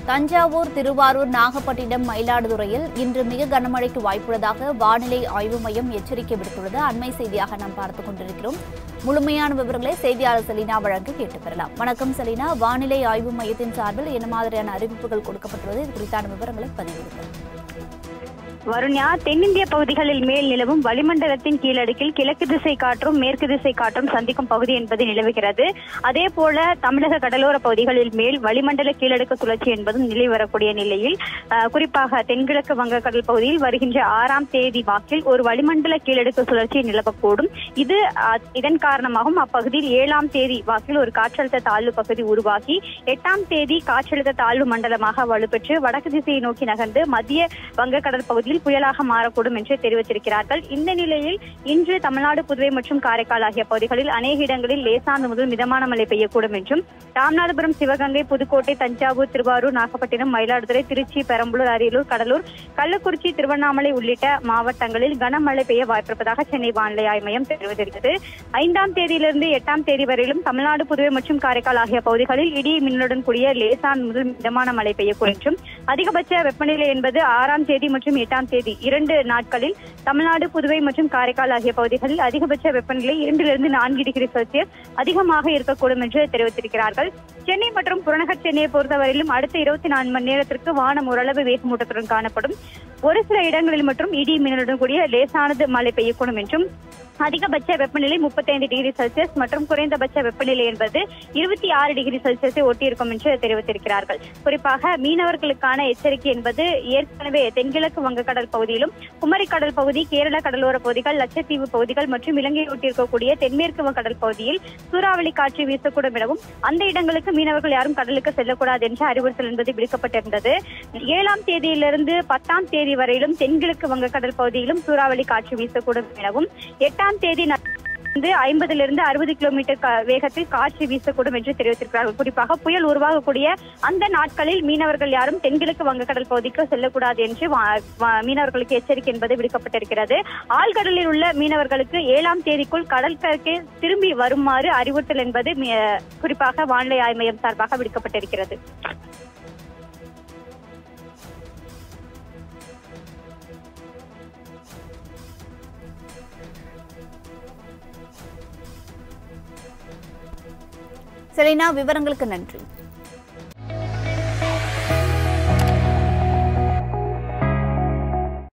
தஞ்சாவூர் திருவாரூர் நாகப்பட்டினம் மயிலாடுதுறையில் இன்று மிக கனமழைக்கு வாய்ப்புள்ளதாக வானிலை ஆய்வு மையம் எச்சரிக்கை விடுத்துள்ளது அண்மை செய்தியாக நாம் பார்த்துக் கொண்டிருக்கிறோம் முழுமையான விவரங்களை செய்தியாளர் செலினா வழங்க கேட்டு பெறலாம் வணக்கம் செலினா வானிலை ஆய்வு மையத்தின் சார்பில் என்ன மாதிரியான அறிவிப்புகள் கொடுக்கப்பட்டுள்ளது இது குறித்தான விவரங்களை பதிவிடுங்கள் வருண்யா தென்னிந்திய பகுதிகளில் மேல் நிலவும் வளிமண்டலத்தின் கீழடுக்கில் கிழக்கு திசை காற்றும் மேற்கு திசை காற்றும் சந்திக்கும் பகுதி என்பது நிலவுகிறது அதே போல தமிழக கடலோர பகுதிகளில் மேல் வளிமண்டல கீழடுக்கு சுழற்சி என்பதும் நிலை வரக்கூடிய நிலையில் அஹ், குறிப்பாக தென்கிழக்கு வங்கக்கடல் பகுதியில் வருகின்ற ஆறாம் தேதி வாக்கில் ஒரு வளிமண்டல கீழடுக்கு சுழற்சி நிலவக்கூடும் இது அஹ், இதன் காரணமாகவும் அப்பகுதியில் ஏழாம் தேதி வாக்கில் ஒரு காற்றழுத்த தாழ்வு பகுதி உருவாகி எட்டாம் தேதி காற்றழுத்த தாழ்வு மண்டலமாக வலுப்பெற்று வடக்கு திசையை நோக்கி நகர்ந்து மத்திய வங்கக்கடல் பகுதியில் புயலாக மாறக்கூடும் என்று தெரிவித்திருக்கிறார்கள் இந்த நிலையில் இன்று தமிழ்நாடு புதுவை மற்றும் காரைக்கால் ஆகிய பகுதிகளில் அநேக இடங்களில் லேசானது முதல் மிதமான மழை பெய்யக்கூடும் என்றும் ராமநாதபுரம் சிவகங்கை புதுக்கோட்டை தஞ்சாவூர் திருவாரூர் நாகப்பட்டினம் மயிலாடுதுறை திருச்சி பெரம்பலூர் அரியலூர் கடலூர் கள்ளக்குறிச்சி திருவண்ணாமலை உள்ளிட்ட மாவட்டங்களில் கனமழை பெய்ய வாய்ப்பிருப்பதாக சென்னை வானிலை ஆய்வு மையம் தெரிவித்திருக்கிறது ஐந்தாம் தேதியிலிருந்து எட்டாம் தேதி வரையிலும் தமிழ்நாடு புதுவை மற்றும் காரைக்கால் ஆகிய பகுதிகளில் இடி மின்னலுடன் கூடிய லேசான முதல் மிதமான மழை பெய்யக்கூடும் என்றும் அதிகபட்ச வெப்பநிலை என்பது ஆறாம் தேதி மற்றும் எட்டாம் தேதி இரண்டு நாட்களில் தமிழ்நாடு புதுவை மற்றும் காரைக்கால் ஆகிய பகுதிகளில் அதிகபட்ச வெப்பநிலை இரண்டிலிருந்து நான்கு டிகிரி செல்சியஸ் அதிகமாக இருக்கக்கூடும் என்று தெரிவித்திருக்கிறார்கள் சென்னை மற்றும் புறநகர் சென்னையை பொறுத்தவரையிலும் அடுத்த இருபத்தி நான்கு மணி நேரத்திற்கு வானம் ஓரளவு வேகமூட்டத்துடன் காணப்படும் ஒரு சில இடங்களில் மற்றும் இடி மின்னலுடன் கூடிய லேசானது மழை பெய்யக்கூடும் என்றும் அதிகபட்ச வெப்பநிலை முப்பத்தைந்து டிகிரி செல்சியஸ் மற்றும் குறைந்தபட்ச வெப்பநிலை என்பது இருபத்தி ஆறு டிகிரி செல்சியஸை ஒட்டியிருக்கும் என்று தெரிவித்திருக்கிறார்கள் குறிப்பாக மீனவர்களுக்கான எச்சரிக்கை என்பது ஏற்கனவே தென்கிழக்கு வங்கக்கடல் பகுதியிலும் குமரி கடல் பகுதி கேரள கடலோர பகுதிகள் லட்சத்தீவு பகுதிகள் மற்றும் இலங்கை ஒட்டியிருக்கக்கூடிய தென்மேற்கு கடல் பகுதியில் சூறாவளி காற்று வீசக்கூடும் எனவும் அந்த இடங்களுக்கு மீனவர்கள் யாரும் கடலுக்கு செல்லக்கூடாது என்ற அறிவுறுத்தல் என்பது விடுக்கப்பட்டிருந்தது ஏழாம் தேதியிலிருந்து பத்தாம் தேதி வரையிலும் தென்கிழக்கு வங்கக்கடல் பகுதியிலும் சூறாவளி காற்று வீசக்கூடும் எனவும் எட்டாம் தேதி ந- வந்து ஐம்பதிலிருந்து அறுபது கிலோமீட்டர் க- வேகத்தில் காற்று வீசக்கூடும் என்று தெரிவித்திருக்கிறார்கள் குறிப்பாக புயல் உருவாகக்கூடிய அந்த நாட்களில் மீனவர்கள் யாரும் தென்கிழக்கு வங்கக்கடல் பகுதிக்கு செல்லக்கூடாது என்று வா- வா- மீனவர்களுக்கு எச்சரிக்கை என்பது விடுக்கப்பட்டிருக்கிறது ஆழ்கடலில் உள்ள மீனவர்களுக்கு ஏழாம் தேதிக்குள் கடற்கரைக்கு திரும்பி வருமாறு அறிவுறுத்தல் என்பது மி- குறிப்பாக வானிலை ஆய்வு மையம் சார்பாக விடுக்கப்பட்டிருக்கிறது செலினா விவரங்களுக்கு நன்றி